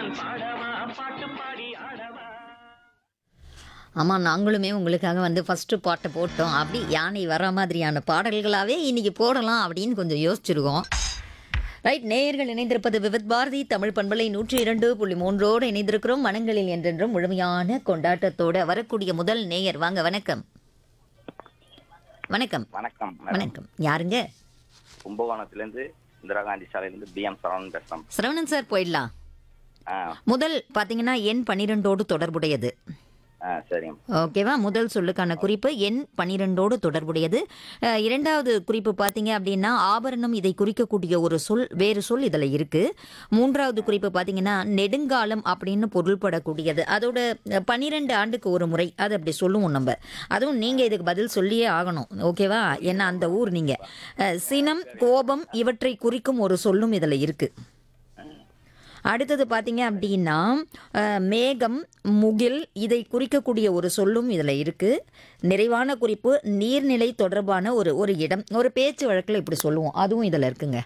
ஆமாம் நாங்களுமே உங்களுக்காக வந்து ஃபஸ்ட்டு பாட்டை போட்டோம் அப்படி யானை வர மாதிரியான பாடல்களாகவே இன்னைக்கு போடலாம் அப்படின்னு கொஞ்சம் யோசிச்சிருக்கோம் ரைட் நேயர்கள் இணைந்திருப்பது விவித் பாரதி தமிழ் பண்பலை நூற்றி இரண்டு புள்ளி மூன்றோடு இணைந்திருக்கிறோம் மனங்களில் என்றென்றும் முழுமையான கொண்டாட்டத்தோட வரக்கூடிய முதல் நேயர் வாங்க வணக்கம் வணக்கம் வணக்கம் மேடம். வணக்கம் யாருங்க கும்பகோணத்திலிருந்து இந்திரா காந்தி சாலையிலிருந்து பி எம் சரவணன் பேசுறேன் சரவணன் சார் போயிடலாம் ஆ முதல் பார்த்தீங்கன்னா எண் பன்னிரெண்டோடு தொடர்புடையது ஆ சரிங்க ஓகேவா முதல் சொல்லுக்கான குறிப்பு எண் பன்னிரெண்டோடு தொடர்புடையது அஹ், இரண்டாவது குறிப்பு பார்த்தீங்க அப்படின்னா ஆபரணம் இதை குறிக்கக்கூடிய ஒரு சொல் வேறு சொல் இதில் இருக்கு மூன்றாவது குறிப்பு பார்த்தீங்கன்னா நெடுங்காலம் அப்படின்னு பொருள்படக்கூடியது அதோட அஹ், பன்னிரெண்டு ஆண்டுக்கு ஒரு முறை அது அப்படி சொல்லுவோம் நம்ம அதுவும் நீங்கள் இதுக்கு பதில் சொல்லியே ஆகணும் ஓகேவா ஏன்னா அந்த ஊர் நீங்கள் சினம் கோபம் இவற்றை குறிக்கும் ஒரு சொல்லும் இதில் இருக்குது அடுத்தது பார்த்தீங்க அப்படின்னா அஹ், மேகம் முகில் இதை குறிக்கக்கூடிய ஒரு சொல்லும் இதில் இருக்குது நிறைவான குறிப்பு நீர்நிலை தொடர்பான ஒரு ஒரு இடம் ஒரு பேச்சு வழக்கில் இப்படி சொல்லுவோம் அதுவும் இதில் இருக்குங்க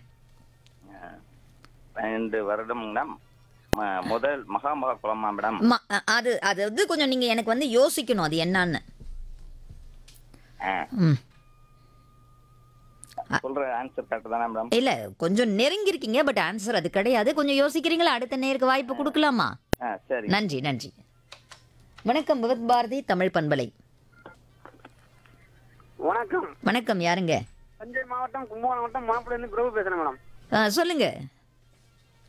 ரெண்டு வருடம்னா ம- முதல் மகாமகா குளமா மேடம் ம- அ- அது அது வந்து கொஞ்சம் நீங்கள் எனக்கு வந்து யோசிக்கணும் அது என்னன்னு ஆ, ம் சொல்ற ஆன்சர் கரெக்ட் தானே மேடம் இல்லை கொஞ்சம் நெருங்கியிருக்கீங்க பட் ஆன்சர் அது கிடையாது கொஞ்சம் யோசிக்கிறீங்களா அடுத்த நேருக்கு வாய்ப்பு கொடுக்கலாமா ஆ சரி நன்றி நன்றி வணக்கம் விவத் பாரதி தமிழ் பண்பலை வணக்கம் வணக்கம் யாருங்க தஞ்சை மாவட்டம் கும்பகோணம் மாவட்டம் மாப்பிள்ளை பிரபு பேசுறேன் மேடம் ஆ, சொல்லுங்க